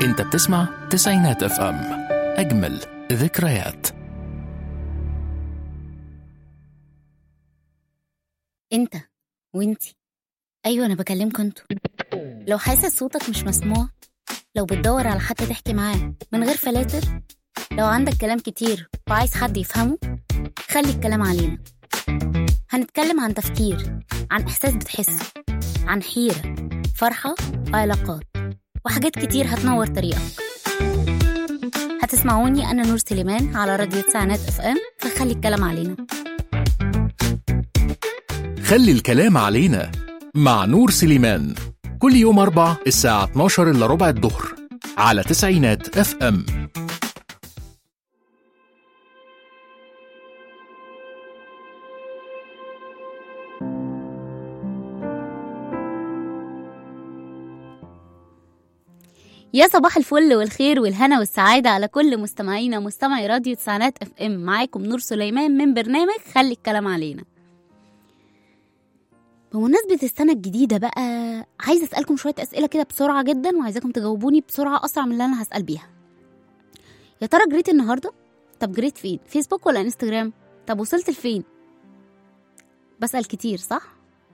انت بتسمع تسعينات اف ام اجمل ذكريات انت وانتي ايوه انا بكلمكوا انتوا لو حاسس صوتك مش مسموع لو بتدور على حد تحكي معاه من غير فلاتر لو عندك كلام كتير وعايز حد يفهمه خلي الكلام علينا هنتكلم عن تفكير عن احساس بتحسه عن حيره فرحه وعلاقات وحاجات كتير هتنور طريقك هتسمعوني انا نور سليمان على راديو تسعينات اف ام فخلي الكلام علينا خلي الكلام علينا مع نور سليمان كل يوم أربع الساعة 12 إلا ربع الظهر على تسعينات اف ام يا صباح الفل والخير والهنا والسعادة على كل مستمعينا مستمعي راديو تسعينات اف ام معاكم نور سليمان من برنامج خلي الكلام علينا بمناسبة السنة الجديدة بقى عايزة أسألكم شوية أسئلة كده بسرعة جدا وعايزاكم تجاوبوني بسرعة أسرع من اللي أنا هسأل بيها يا ترى جريت النهاردة؟ طب جريت فين؟ فيسبوك ولا انستجرام؟ طب وصلت لفين؟ بسأل كتير صح؟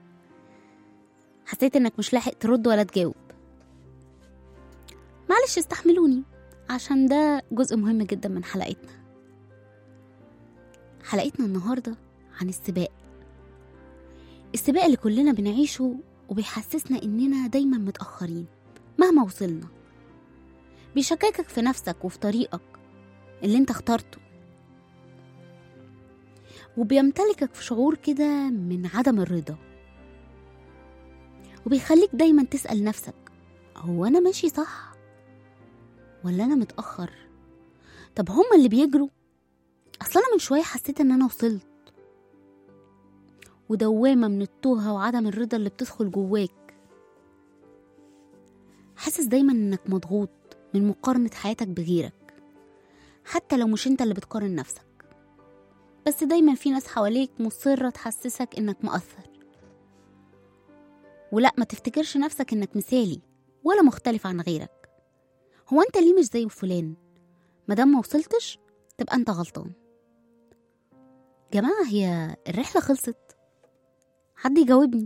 حسيت إنك مش لاحق ترد ولا تجاوب معلش استحملوني عشان ده جزء مهم جدا من حلقتنا حلقتنا النهاردة عن السباق السباق اللي كلنا بنعيشه وبيحسسنا إننا دايما متأخرين مهما وصلنا بيشككك في نفسك وفي طريقك اللي انت اخترته وبيمتلكك في شعور كده من عدم الرضا وبيخليك دايما تسأل نفسك هو أنا ماشي صح ولا أنا متأخر طب هما اللي بيجروا أصل أنا من شوية حسيت إن أنا وصلت ودوامة من التوهة وعدم الرضا اللي بتدخل جواك حاسس دايما إنك مضغوط من مقارنة حياتك بغيرك حتى لو مش انت اللي بتقارن نفسك بس دايما في ناس حواليك مصرة تحسسك إنك مؤثر ولا ما تفتكرش نفسك إنك مثالي ولا مختلف عن غيرك هو انت ليه مش زي فلان مادام ما وصلتش تبقى انت غلطان جماعة هي الرحلة خلصت حد يجاوبني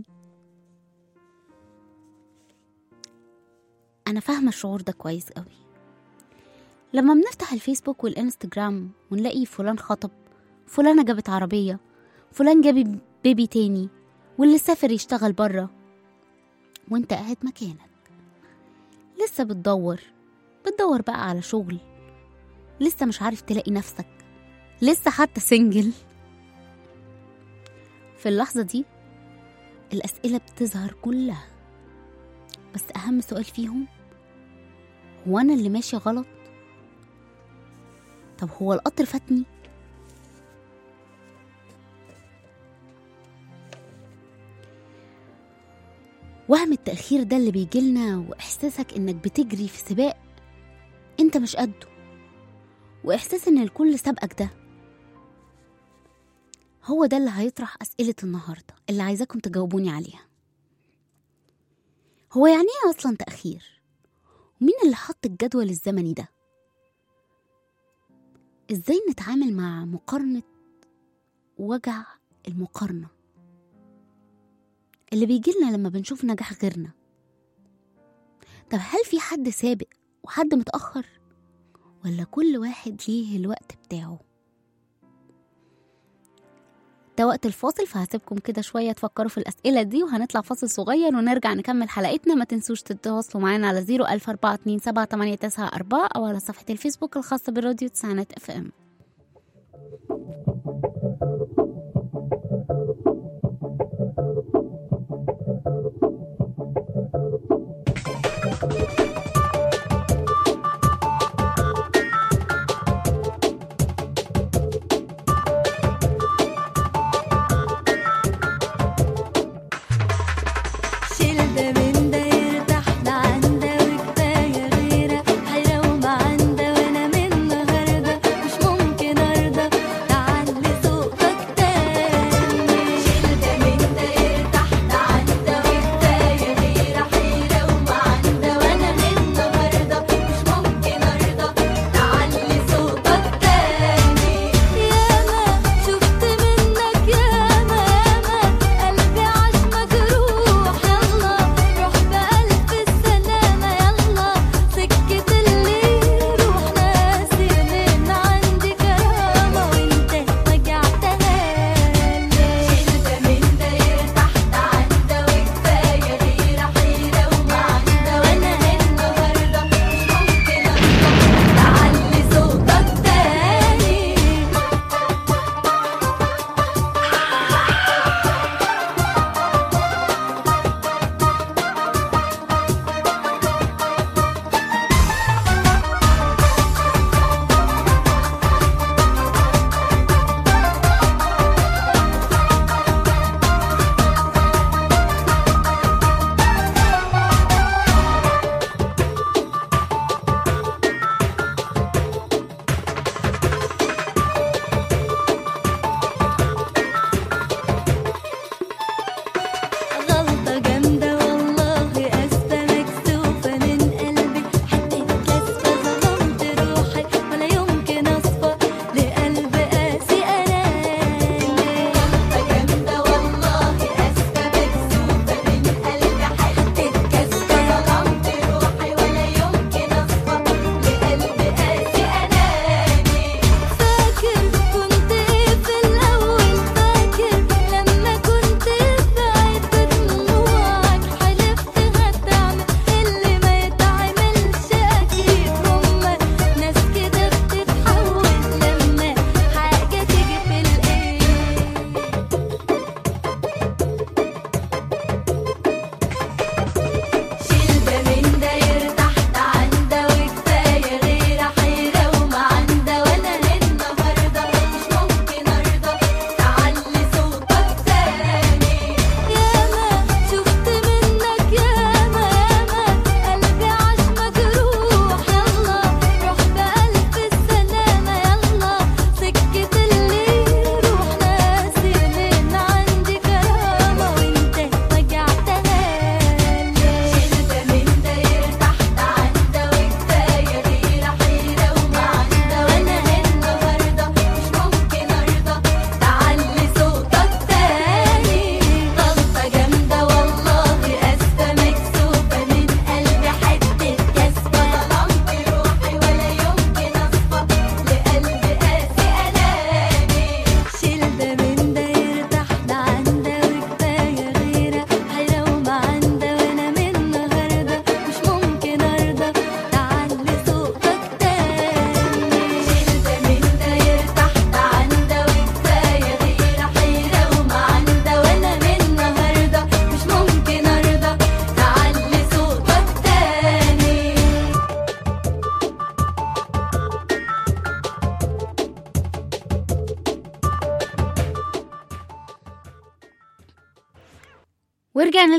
أنا فاهمة الشعور ده كويس قوي لما بنفتح الفيسبوك والإنستجرام ونلاقي فلان خطب فلانة جابت عربية فلان جاب بيبي تاني واللي سافر يشتغل برا وانت قاعد مكانك لسه بتدور بتدور بقى على شغل لسه مش عارف تلاقي نفسك لسه حتى سنجل في اللحظة دي الأسئلة بتظهر كلها بس أهم سؤال فيهم هو أنا اللي ماشي غلط؟ طب هو القطر فاتني؟ وهم التأخير ده اللي بيجيلنا وإحساسك إنك بتجري في سباق انت مش قده واحساس ان الكل سابقك ده هو ده اللي هيطرح اسئله النهارده اللي عايزاكم تجاوبوني عليها هو يعني ايه اصلا تاخير ومين اللي حط الجدول الزمني ده ازاي نتعامل مع مقارنه وجع المقارنه اللي بيجيلنا لما بنشوف نجاح غيرنا طب هل في حد سابق وحد متأخر ولا كل واحد ليه الوقت بتاعه ده وقت الفاصل فهسيبكم كده شوية تفكروا في الأسئلة دي وهنطلع فاصل صغير ونرجع نكمل حلقتنا ما تنسوش تتواصلوا معانا على زيرو ألف أربعة اتنين سبعة تمانية تسعة أربعة أو على صفحة الفيسبوك الخاصة بالراديو تسعينات اف ام شيل ده من ده يرتاح ده عن ده وكفاية غيرة حيرة وما عن ده وانا من النهاردة مش ممكن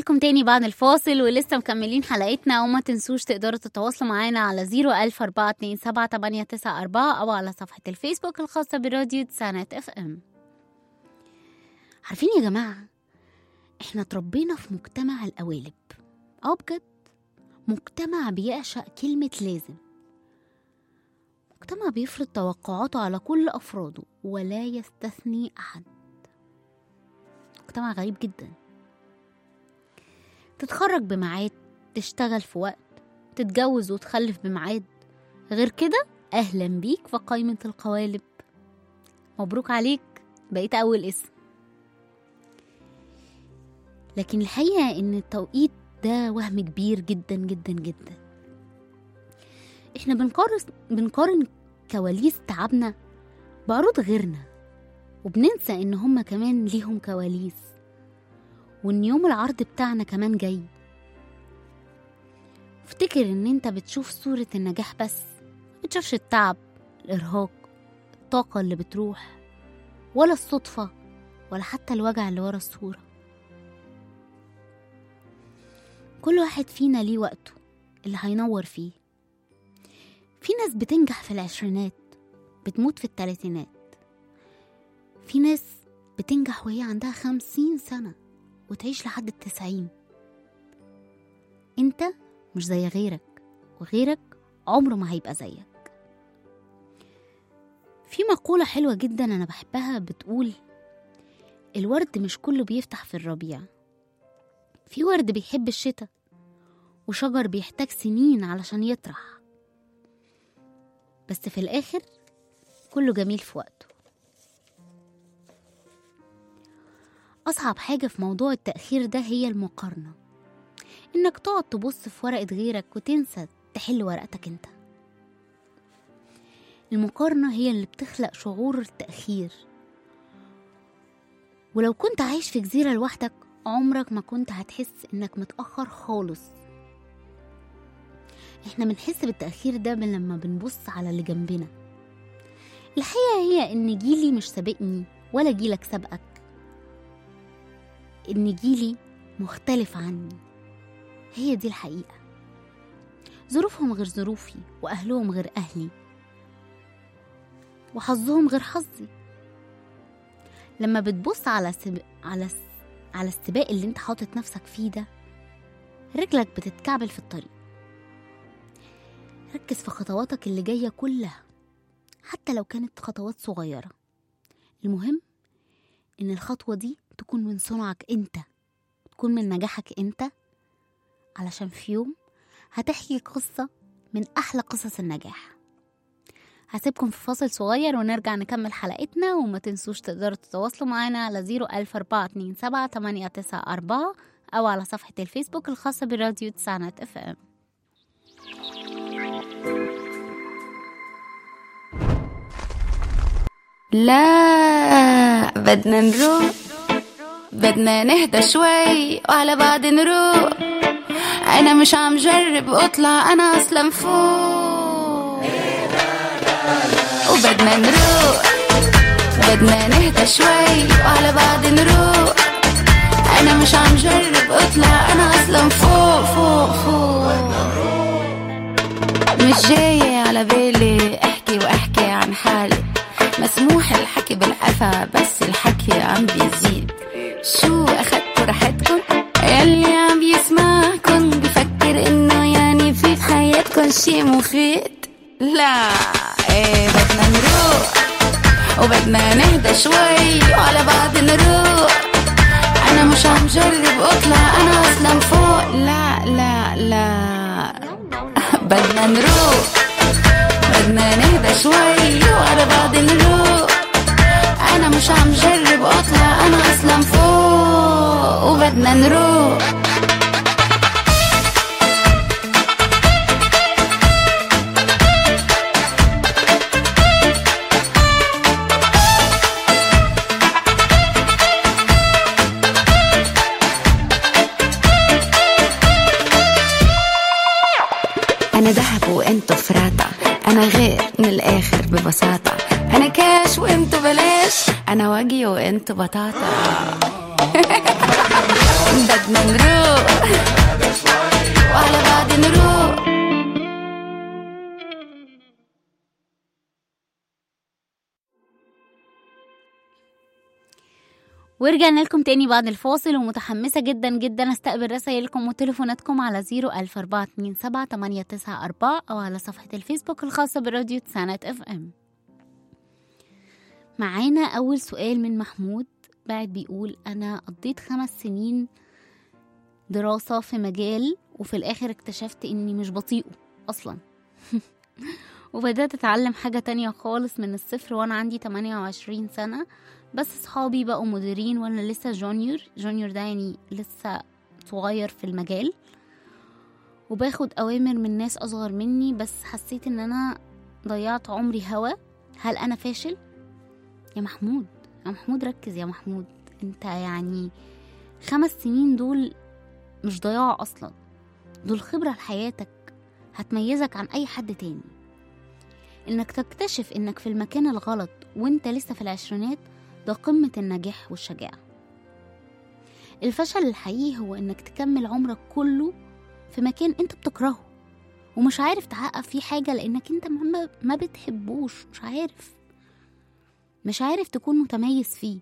لكم تاني بعد الفاصل ولسه مكملين حلقتنا وما تنسوش تقدروا تتواصلوا معانا على 014278994 أو على صفحة الفيسبوك الخاصة براديو تسانات اف ام عارفين يا جماعة احنا اتربينا في مجتمع القوالب اه بجد مجتمع بيعشق كلمة لازم مجتمع بيفرض توقعاته على كل أفراده ولا يستثني أحد مجتمع غريب جدا تتخرج بميعاد تشتغل في وقت تتجوز وتخلف بميعاد غير كده أهلا بيك في قائمة القوالب مبروك عليك بقيت أول اسم لكن الحقيقة إن التوقيت ده وهم كبير جدا جدا جدا احنا بنقارن بنقارن كواليس تعبنا بعروض غيرنا وبننسى ان هما كمان ليهم كواليس وان يوم العرض بتاعنا كمان جاي افتكر ان انت بتشوف صورة النجاح بس بتشوفش التعب الارهاق الطاقة اللي بتروح ولا الصدفة ولا حتى الوجع اللي ورا الصورة كل واحد فينا ليه وقته اللي هينور فيه في ناس بتنجح في العشرينات بتموت في التلاتينات في ناس بتنجح وهي عندها خمسين سنة وتعيش لحد التسعين انت مش زي غيرك وغيرك عمره ما هيبقى زيك في مقولة حلوة جدا أنا بحبها بتقول الورد مش كله بيفتح في الربيع في ورد بيحب الشتاء وشجر بيحتاج سنين علشان يطرح بس في الآخر كله جميل في وقته أصعب حاجة في موضوع التأخير ده هي المقارنة إنك تقعد تبص في ورقة غيرك وتنسى تحل ورقتك أنت المقارنة هي اللي بتخلق شعور التأخير ولو كنت عايش في جزيرة لوحدك عمرك ما كنت هتحس إنك متأخر خالص احنا بنحس بالتأخير ده من لما بنبص على اللي جنبنا الحقيقة هي إن جيلي مش سابقني ولا جيلك سابقك إن جيلي مختلف عني هي دي الحقيقة ظروفهم غير ظروفي وأهلهم غير أهلي وحظهم غير حظي لما بتبص على سب... على س... على السباق اللي انت حاطط نفسك فيه ده رجلك بتتكعبل في الطريق ركز في خطواتك اللي جاية كلها حتى لو كانت خطوات صغيرة المهم إن الخطوة دي تكون من صنعك أنت تكون من نجاحك أنت علشان في يوم هتحكي قصة من أحلى قصص النجاح هسيبكم في فاصل صغير ونرجع نكمل حلقتنا وما تنسوش تقدروا تتواصلوا معانا على 01427 أو على صفحة الفيسبوك الخاصة براديو تسعينات اف ام لا بدنا نروق بدنا نهدى شوي وعلى بعض نروق انا مش عم جرب اطلع انا اصلا فوق وبدنا نروق بدنا نهدى شوي وعلى بعض نروق انا مش عم جرب اطلع انا اصلا فوق فوق فوق مش جاية على بالي احكي واحكي عن حالي مسموح الحكي بالقفا بس الحكي عم بيزيد شو اخدتوا راحتكم يلي عم بيسمعكم بفكر انه يعني في في حياتكم شي مفيد لا ايه بدنا نروق وبدنا نهدى شوي وعلى بعض نروق انا مش عم جرب اطلع انا اصلا فوق لا لا لا بدنا نروق بدنا نهدى شوي وعلى بعض نروق انا مش عم جرب اطلع انا اصلا فوق وبدنا نروق انا دهب وانتو فراتا انا غير من الاخر ببساطة انا كاش وانتو بلاش انا واجي وانتو بطاطا بدنا نروح وعلى بعض نروح ورجعنا لكم تاني بعد الفاصل ومتحمسة جدا جدا استقبل رسائلكم وتليفوناتكم على 00427 أو على صفحة الفيسبوك الخاصة براديو تسانة اف ام معانا أول سؤال من محمود بعد بيقول أنا قضيت خمس سنين دراسة في مجال وفي الآخر اكتشفت إني مش بطيئه أصلا وبدأت أتعلم حاجة تانية خالص من الصفر وأنا عندي 28 سنة بس صحابي بقوا مديرين وأنا لسه جونيور جونيور ده يعني لسه صغير في المجال وباخد أوامر من ناس أصغر مني بس حسيت إن أنا ضيعت عمري هوا هل أنا فاشل؟ يا محمود يا محمود ركز يا محمود انت يعني خمس سنين دول مش ضياع أصلا دول خبرة لحياتك هتميزك عن أي حد تاني إنك تكتشف إنك في المكان الغلط وإنت لسه في العشرينات ده قمة النجاح والشجاعة الفشل الحقيقي هو إنك تكمل عمرك كله في مكان أنت بتكرهه ومش عارف تحقق فيه حاجة لأنك أنت ما- ما بتحبوش مش عارف مش عارف تكون متميز فيه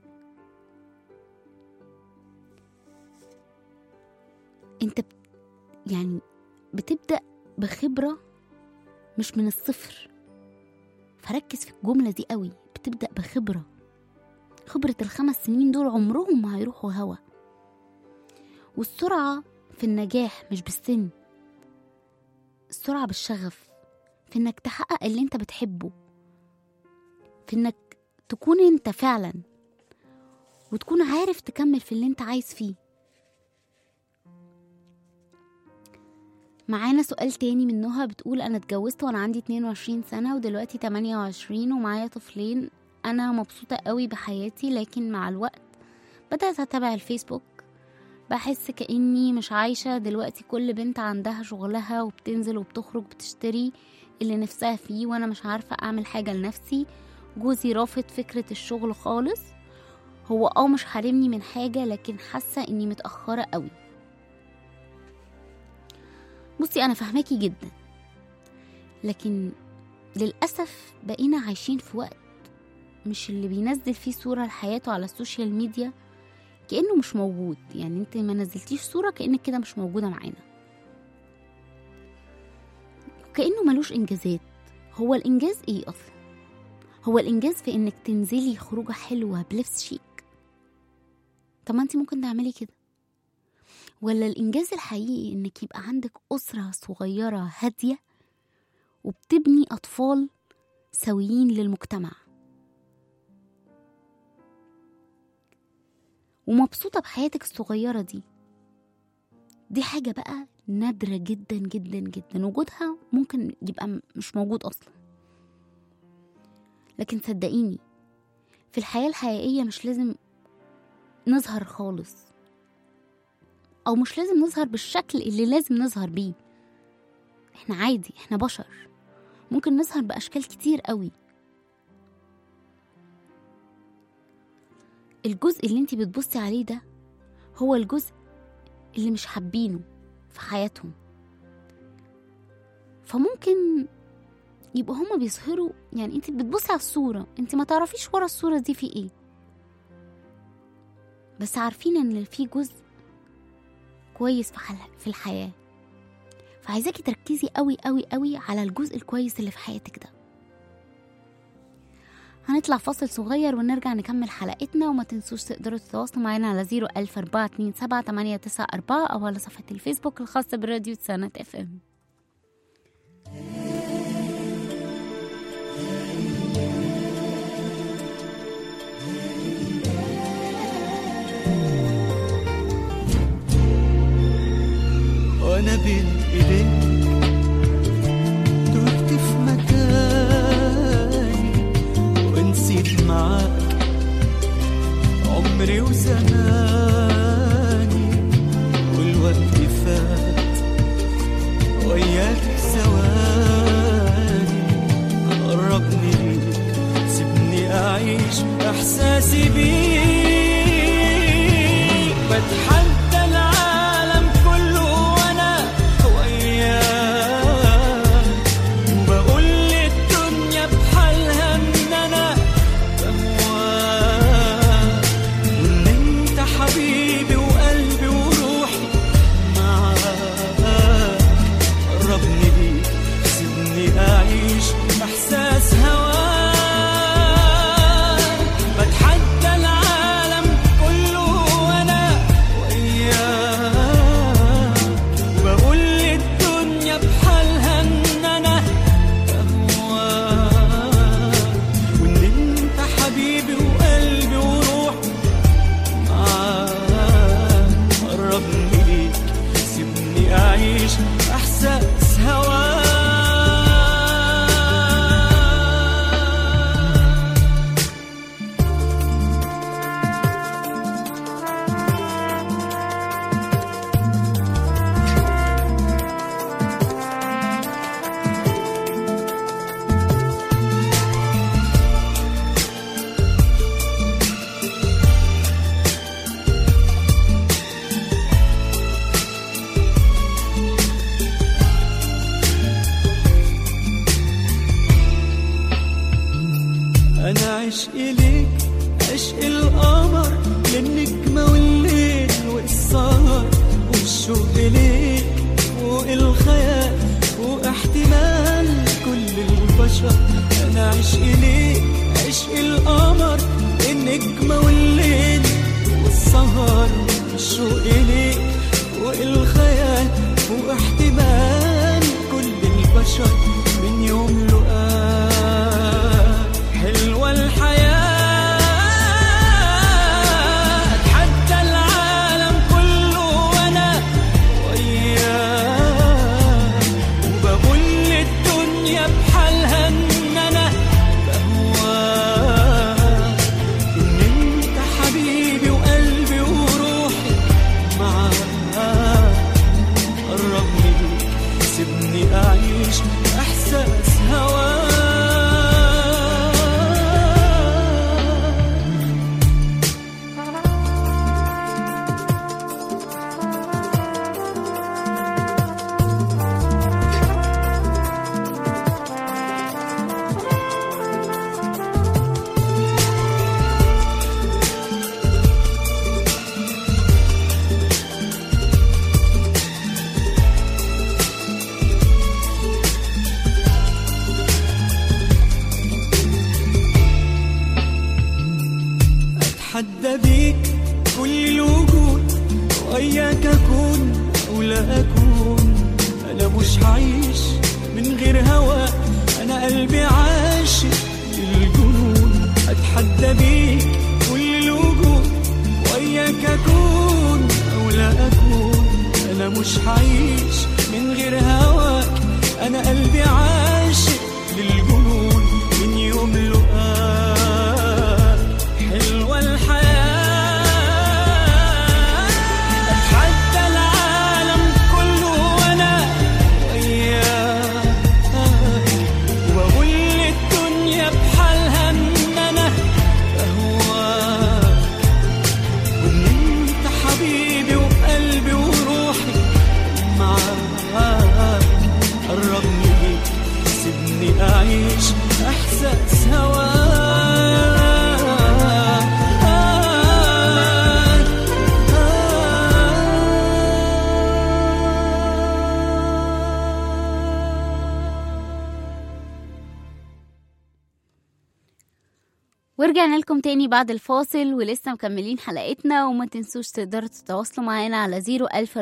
انت بت... يعني بتبدأ بخبرة مش من الصفر فركز في الجملة دي قوي بتبدأ بخبرة خبرة الخمس سنين دول عمرهم ما هيروحوا هوا والسرعة في النجاح مش بالسن السرعة بالشغف في انك تحقق اللي انت بتحبه في انك تكون انت فعلا وتكون عارف تكمل في اللي انت عايز فيه معانا سؤال تاني من نهى بتقول انا اتجوزت وانا عندي 22 سنة ودلوقتي 28 ومعايا طفلين انا مبسوطة قوي بحياتي لكن مع الوقت بدأت اتابع الفيسبوك بحس كأني مش عايشة دلوقتي كل بنت عندها شغلها وبتنزل وبتخرج بتشتري اللي نفسها فيه وانا مش عارفة اعمل حاجة لنفسي جوزي رافض فكرة الشغل خالص هو اه مش حارمني من حاجة لكن حاسة اني متأخرة قوي بصي انا فاهماكي جدا لكن للأسف بقينا عايشين في وقت مش اللي بينزل فيه صورة لحياته على السوشيال ميديا كأنه مش موجود يعني انت ما نزلتيش صورة كأنك كده مش موجودة معانا وكأنه ملوش إنجازات هو الإنجاز إيه أصلا هو الإنجاز في إنك تنزلي خروجة حلوة بلبس شيك طب ما انت ممكن تعملي كده ولا الإنجاز الحقيقي إنك يبقى عندك أسرة صغيرة هادية وبتبني أطفال سويين للمجتمع ومبسوطة بحياتك الصغيرة دي دي حاجة بقى نادرة جدا جدا جدا وجودها ممكن يبقى م- مش موجود أصلا لكن صدقيني في الحياة الحقيقية مش لازم نظهر خالص أو مش لازم نظهر بالشكل اللي لازم نظهر بيه احنا عادي احنا بشر ممكن نظهر بأشكال كتير قوي الجزء اللي انتي بتبصي عليه ده هو الجزء اللي مش حابينه في حياتهم فممكن يبقوا هما بيظهروا يعني انت بتبصي على الصورة انت ما تعرفيش ورا الصورة دي في ايه بس عارفين ان في جزء كويس في, حل... في الحياة فعايزاكي تركزي قوي قوي قوي على الجزء الكويس اللي في حياتك ده هنطلع فاصل صغير ونرجع نكمل حلقتنا وما تنسوش تقدروا تتواصلوا معانا على 01427 أو على صفحة الفيسبوك الخاصة براديو سنة اف ام وانا بين ايديك تهت في مكاني ونسيت معاك عمري وزماني والوقت فات وياك ثواني قربني ليك سيبني أعيش إحساسي بيك بتحدى العالم كله وأنا وياك وبقول للدنيا بحالها إن أنا بهواك وإن أنت حبيبي وقلبي وروحي معاك قربني ليك سيبني أعيش إحساس هواك بتحدى العالم كله وأنا وياك وبقول للدنيا بحالها إن أنا بهواك وإن أنت حبيبي وقلبي وروحي معاك قربني ليك سيبني أعيش إحساس هواك أنا عشق ليك عشق القمر للنجمة والليل والسهر والشوق ليك فوق الخيال فوق احتمال كل البشر أنا عشق ليك عشق القمر للنجمة والليل والسهر والشوق ليك فوق الخيال فوق احتمال كل البشر من يوم لقاك حلوة الحياة أتحدى العالم كله وأنا وياك وبقول للدنيا بحالها إن أنا بهواك إن أنت حبيبي وقلبي وروحي معاك قربني ليك سيبني أعيش إحساس هواك أتحدى بيك كل الوجود وإياك أكون أو لا أكون أنا مش هعيش من غير هواك أنا قلبي عاشق للجنون أتحدى بيك كل الوجود وإياك أكون أو لا أكون أنا مش هعيش من غير هواك أنا قلبي عاشق للجنون من يوم لقاك حلوة الحياة أتحدى العالم كله وأنا وياك وأقول للدنيا بحالها إن أنا بهواك وإن أنت حبيبي وقلبي وروحي معاك قربني ليك سيبني أعيش إحساس ورجعنا لكم تاني بعد الفاصل ولسه مكملين حلقتنا وما تنسوش تقدروا تتواصلوا معانا على 014278994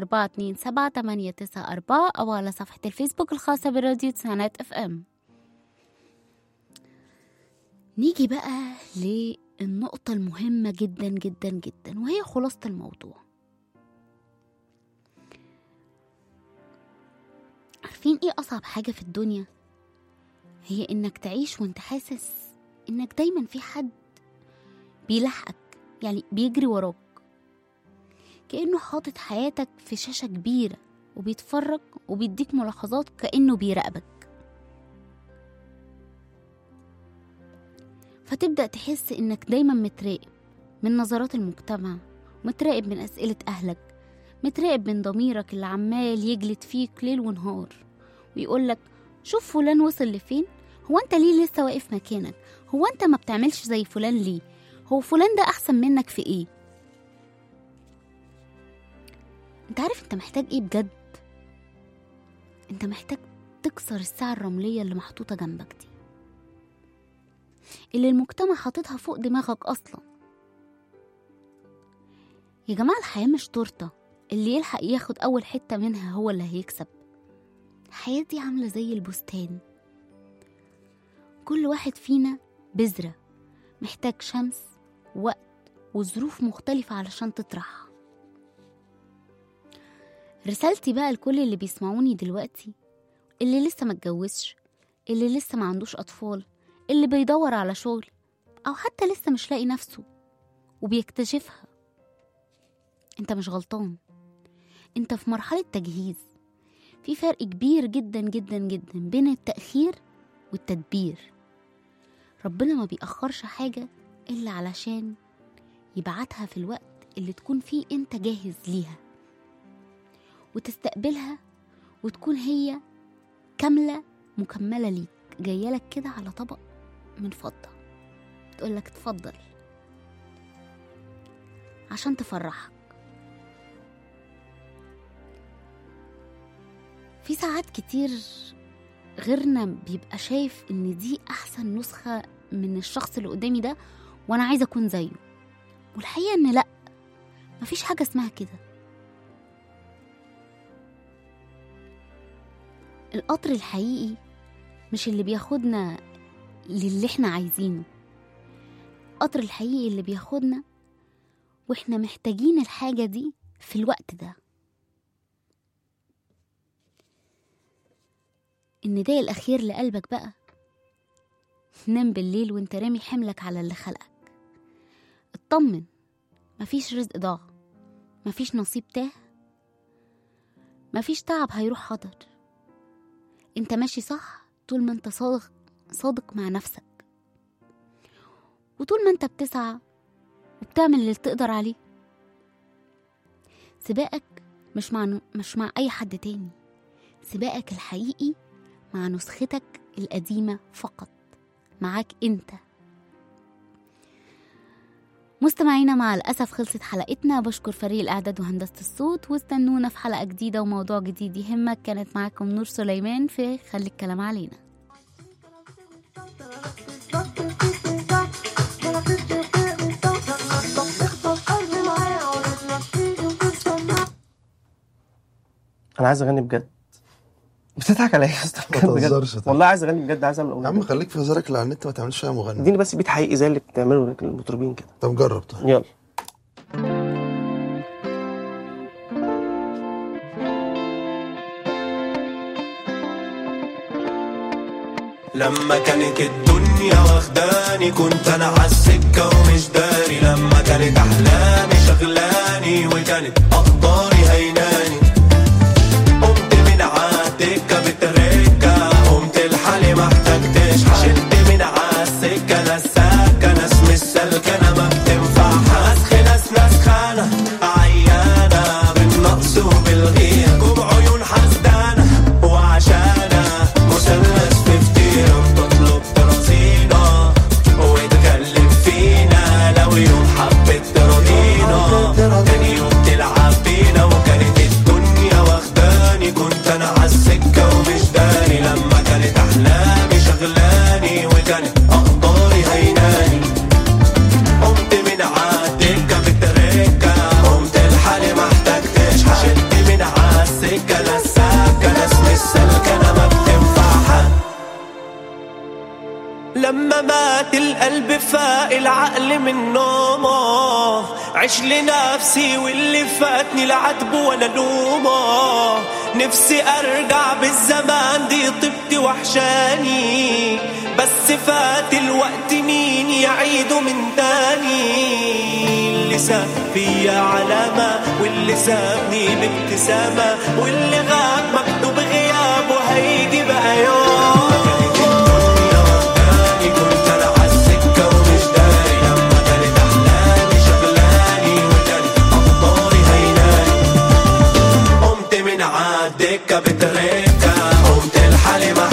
أو على صفحة الفيسبوك الخاصة براديو تسعينات اف ام نيجي بقى للنقطة المهمة جدا جدا جدا وهي خلاصة الموضوع عارفين ايه أصعب حاجة في الدنيا؟ هي إنك تعيش وانت حاسس إنك دايما في حد بيلحقك يعني بيجري وراك كأنه حاطط حياتك في شاشة كبيرة وبيتفرج وبيديك ملاحظات كأنه بيراقبك فتبدأ تحس إنك دايما متراقب من نظرات المجتمع متراقب من أسئلة أهلك متراقب من ضميرك اللي عمال يجلد فيك ليل ونهار ويقولك شوف فلان وصل لفين هو انت ليه لسه واقف مكانك هو انت ما بتعملش زي فلان ليه هو فلان ده احسن منك في ايه انت عارف انت محتاج ايه بجد انت محتاج تكسر الساعة الرملية اللي محطوطة جنبك دي اللي المجتمع حاططها فوق دماغك اصلا يا جماعة الحياة مش تورتة اللي يلحق ياخد أول حتة منها هو اللي هيكسب الحياة دي عاملة زي البستان كل واحد فينا بذرة محتاج شمس وقت وظروف مختلفة علشان تطرح رسالتي بقى لكل اللي بيسمعوني دلوقتي اللي لسه ما اتجوزش اللي لسه ما عندوش أطفال اللي بيدور على شغل أو حتى لسه مش لاقي نفسه وبيكتشفها انت مش غلطان انت في مرحلة تجهيز في فرق كبير جدا جدا جدا بين التأخير والتدبير ربنا ما بيأخرش حاجة إلا علشان يبعتها في الوقت اللي تكون فيه انت جاهز ليها وتستقبلها وتكون هي كاملة مكملة ليك جاية لك كده على طبق من فضة تقولك اتفضل عشان تفرحك في ساعات كتير غيرنا بيبقى شايف ان دي احسن نسخة من الشخص اللي قدامي ده وانا عايزة اكون زيه والحقيقة ان لا مفيش حاجة اسمها كده القطر الحقيقي مش اللي بياخدنا للي احنا عايزينه القطر الحقيقي اللي بياخدنا واحنا محتاجين الحاجة دي في الوقت ده النداء الأخير لقلبك بقى نام بالليل وانت رامي حملك على اللي خلقك اطمن مفيش رزق ضاع مفيش نصيب تاه مفيش تعب هيروح هدر انت ماشي صح طول ما انت صادق صادق مع نفسك وطول ما انت بتسعى وبتعمل اللي تقدر عليه سباقك مش مع مش مع اي حد تاني سباقك الحقيقي مع نسختك القديمة فقط معاك انت مستمعينا مع الأسف خلصت حلقتنا بشكر فريق الإعداد وهندسة الصوت واستنونا في حلقة جديدة وموضوع جديد يهمك كانت معاكم نور سليمان في خلي الكلام علينا انا عايز اغني بجد بتضحك عليا يا اسطى ما بجد بجد. تهزرش طيب. والله عايز اغني بجد عايز اعمل يا اغنيه عم بجد. خليك في هزارك اللي على النت ما تعملش فيها مغني اديني بس بيت حقيقي زي اللي بتعمله المطربين كده طب جرب طيب يلا لما كانت الدنيا واخداني كنت انا عالسكة ومش داري لما كانت احلامي شغلاني وكانت اقداري هيناني قمت من عالدكة بتركة قمت لحالي ما احتجتش حد. شلت من عالسكة ناس ساكة ناس مش سالكة انا ما بتنفعها نسخ ناس ناس خانة عيانة بالنقص وبالغير كوب عيون حسدانة وعشانة مثلث في فتيرة بتطلب ترازينا وتكلم فينا لو يوم حبت تراضينا تاني يوم تلعب بينا وكانت الدنيا واخداني كنت انا عالسكة ومش داري لما كانت احلامي شغلاني وكانت اقداري هيناني قمت من عالدكة بالتركة قمت لحالي ما احتجتش حد. شلت من عالسكة ناس ساكة ناس مش سالكة انا ما بتنفعها لما مات القلب فاق العقل من نومه عش لنفسي واللي فاتني العتب ولا لومه نفسي ارجع بالزمان دي طبتي وحشاني بس فات الوقت مين يعيده من تاني اللي ساب فيا علامة واللي سابني بابتسامة واللي غاب مكتوب غيابه هيجي بقى يوم كنت انا عالسكة ومش الدكة بتركة قمت الحالي ما